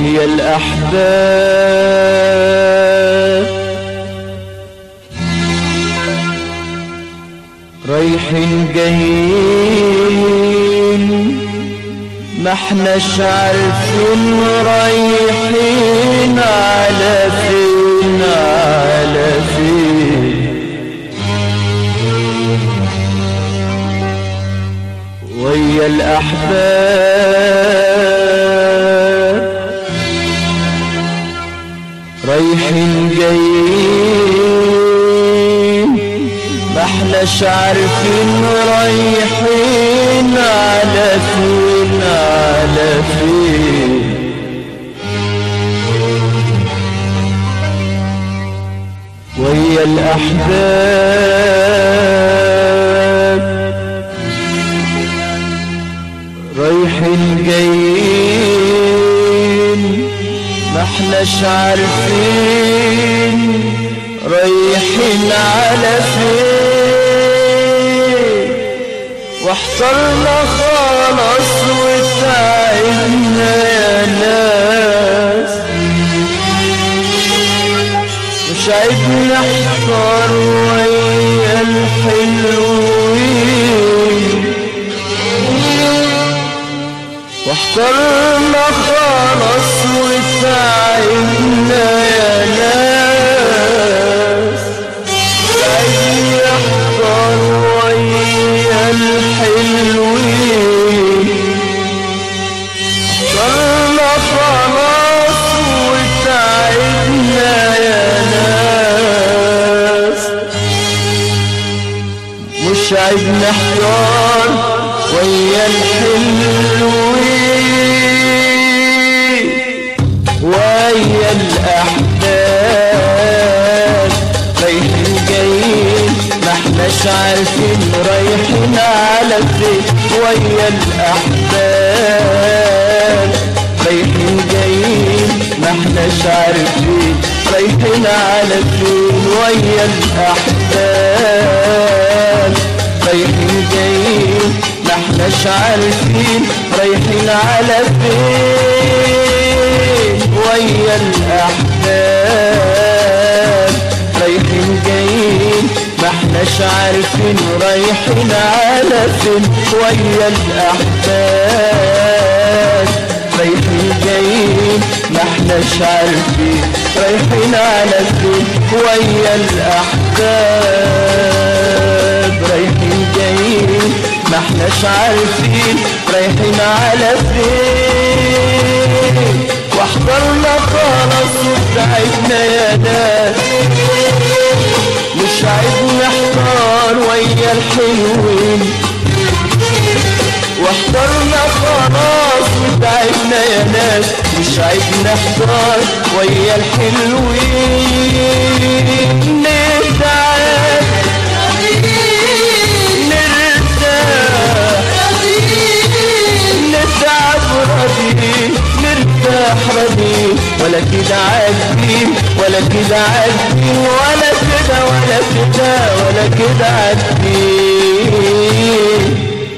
ويا الأحباب رايحين جايين ما احناش عارفين رايحين على فين على فين ويا الأحباب رايحين جايين ما احناش عارفين رايحين على فين على فين ويا الأحباب رايحين جايين ما احناش عارفين رايحين على فين واحترنا خلاص وتعبنا يا ناس مش عيب نحتار ويا الحلوين واحترنا خلاص وتعبنا يا ناس عايز يحضر ويا الحلوين احترنا خلاص وتعبنا يا ناس مش عيب نحتار ويا الحلوين ويا الأحباب رايحين جايين ما احناش عارفين رايحين على فين ويا الأحباب رايحين جايين ما احناش عارفين رايحين على فين ويا الأحباب رايحين جايين ما احناش عارفين رايحين على فين ويا الأحباب رايحين جايين ما احناش عارفين رايحين على فين ويا الأحباب رايحين جايين ما احناش عارفين رايحين على فين ويا الأحباب رايحين جايين ما احناش عارفين رايحين على فين واحضرنا خلاص وتعبنا يا ناس مش عيب نحتار ويا الحلوين واحضرنا خلاص وتعبنا يا ناس مش عيب نحضر ويا الحلوين نتعب نرتاح نتعب راضي نرتاح راضي ولا كده عادين ولا كده عادين ولا كده ولا كده ولا كده عادين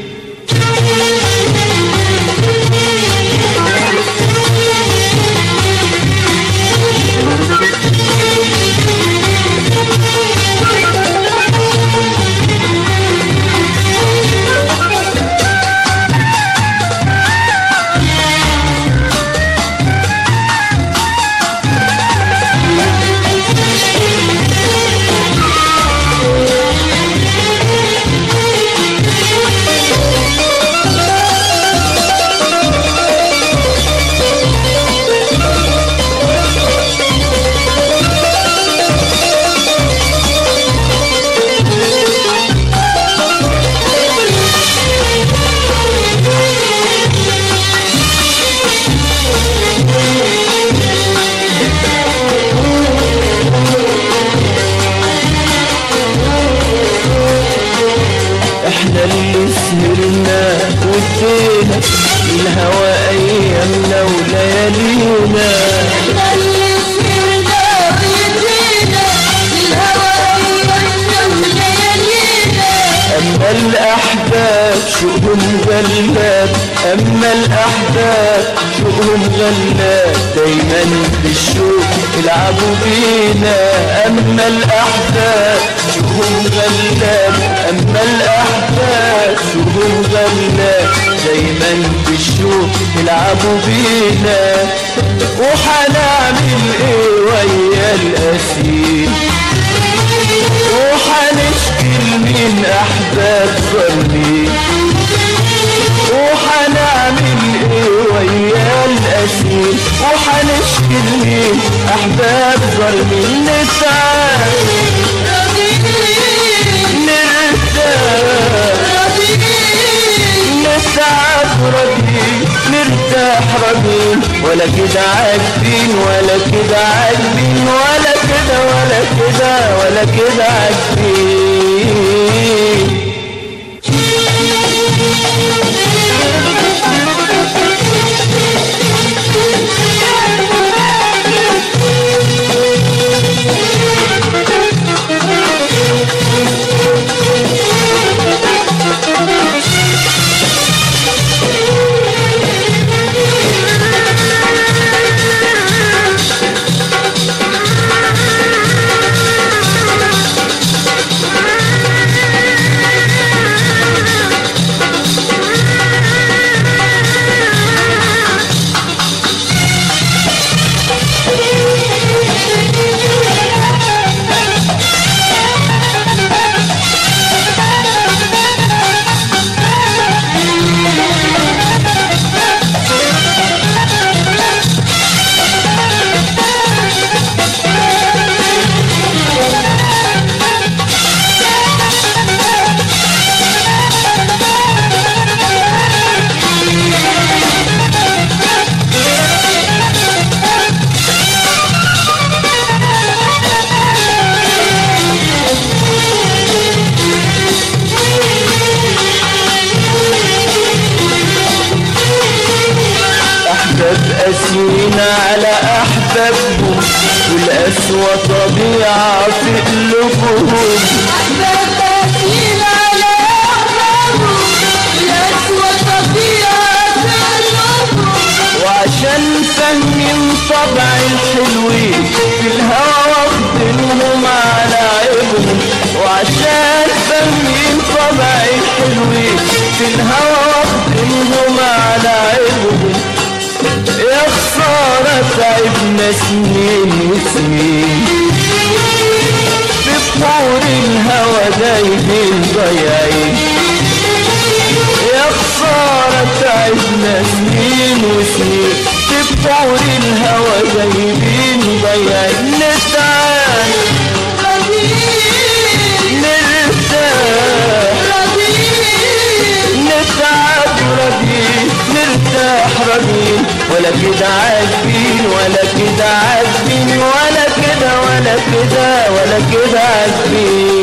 احنا اللي سهرنا ودينا الهوى ايامنا وليالينا احنا اللي سهرنا ويدينا الهوى أيامنا وليالينا اما الاحباب شوق شوقهم غلاب اما الاحباب شوقهم غلاب دايما بالشوق يلعبوا بينا اما الاحباب شوقهم غلاب اما الاحباب شوقهم غلاب دايما بالشوق يلعبوا بينا وحنعمل ايه ويا الاسير وحنشكي من احباب ظلمي وحنعمل ايه ويا الاسير وحنشكي من احباب ظلمي نتعب نرتاح نتعب راضيين نرتاح راضيين ولا كده عاجبين ولا كده عاجبين ولا كده ولا كده ولا كده عاجبين أحباب قاسيين على أحبابهم والقسوة طبيعة في قلوبهم وعشان فاهمين طبع الحلوين في الهوى واخدينهم على عيبهم وعشان فاهمين طبع الحلوين في الهوى واخدينهم على عيبهم يا خسارة تعبنا سنين وسنين في بحور الهوى دايبين ضايعين يا خسارة تعبنا سنين وسنين في بحور الهوى دايبين ضايعين نتعال نرتاح نتعب راضيين نرتاح راضيين ولا كده عاجبين ولا كده عاجبين ولا كده ولا كده ولا كده عاجبين